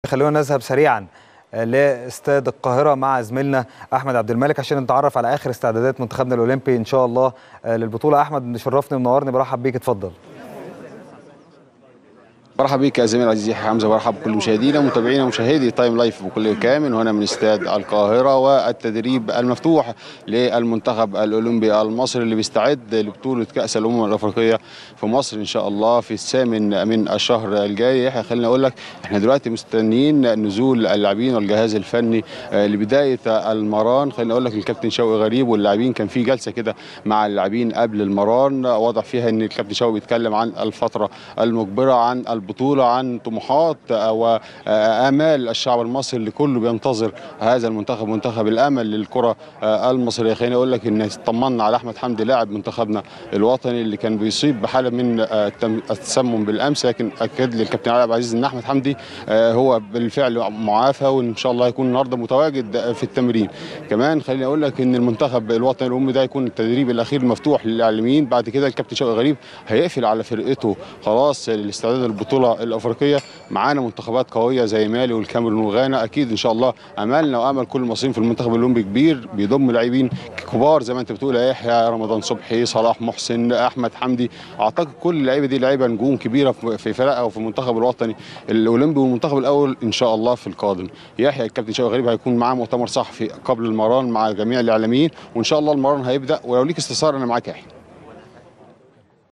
خلونا نذهب سريعا لاستاد القاهرة مع زميلنا أحمد عبد الملك عشان نتعرف على آخر استعدادات منتخبنا الأولمبي إن شاء الله للبطولة أحمد مشرفني ومنورني برحب بيك اتفضل مرحبا بك يا زميل العزيز يحيى حمزه ومرحبا بكل مشاهدينا ومتابعينا ومشاهدي تايم لايف بكل كامل هنا من استاد القاهره والتدريب المفتوح للمنتخب الاولمبي المصري اللي بيستعد لبطوله كاس الامم الافريقيه في مصر ان شاء الله في الثامن من الشهر الجاي يحيى خليني اقول لك احنا دلوقتي مستنيين نزول اللاعبين والجهاز الفني لبدايه المران خليني اقول لك الكابتن شوقي غريب واللاعبين كان في جلسه كده مع اللاعبين قبل المران واضح فيها ان الكابتن شوقي بيتكلم عن الفتره المجبره عن البطوله البطولة عن طموحات وآمال الشعب المصري اللي كله بينتظر هذا المنتخب منتخب الأمل للكرة المصرية خليني أقول لك إن طمنا على أحمد حمدي لاعب منتخبنا الوطني اللي كان بيصيب بحالة من التسمم بالأمس لكن أكد لي الكابتن علي عبد العزيز إن أحمد حمدي هو بالفعل معافى وإن شاء الله يكون النهارده متواجد في التمرين كمان خليني أقول لك إن المنتخب الوطني الأمي ده يكون التدريب الأخير مفتوح للإعلاميين بعد كده الكابتن شوقي غريب هيقفل على فرقته خلاص لاستعداد البطولة الافريقيه معانا منتخبات قويه زي مالي والكاميرون وغانا اكيد ان شاء الله املنا وامل كل المصريين في المنتخب الاولمبي كبير بيضم لاعبين كبار زي ما انت بتقول يا يحيى رمضان صبحي صلاح محسن احمد حمدي اعتقد كل اللعيبه دي لعيبه نجوم كبيره في فرقها وفي المنتخب الوطني الاولمبي والمنتخب الاول ان شاء الله في القادم يحيى الكابتن شوقي غريب هيكون معاه مؤتمر صحفي قبل المران مع جميع الاعلاميين وان شاء الله المران هيبدا ولو ليك استفسار انا معاك يا يحيى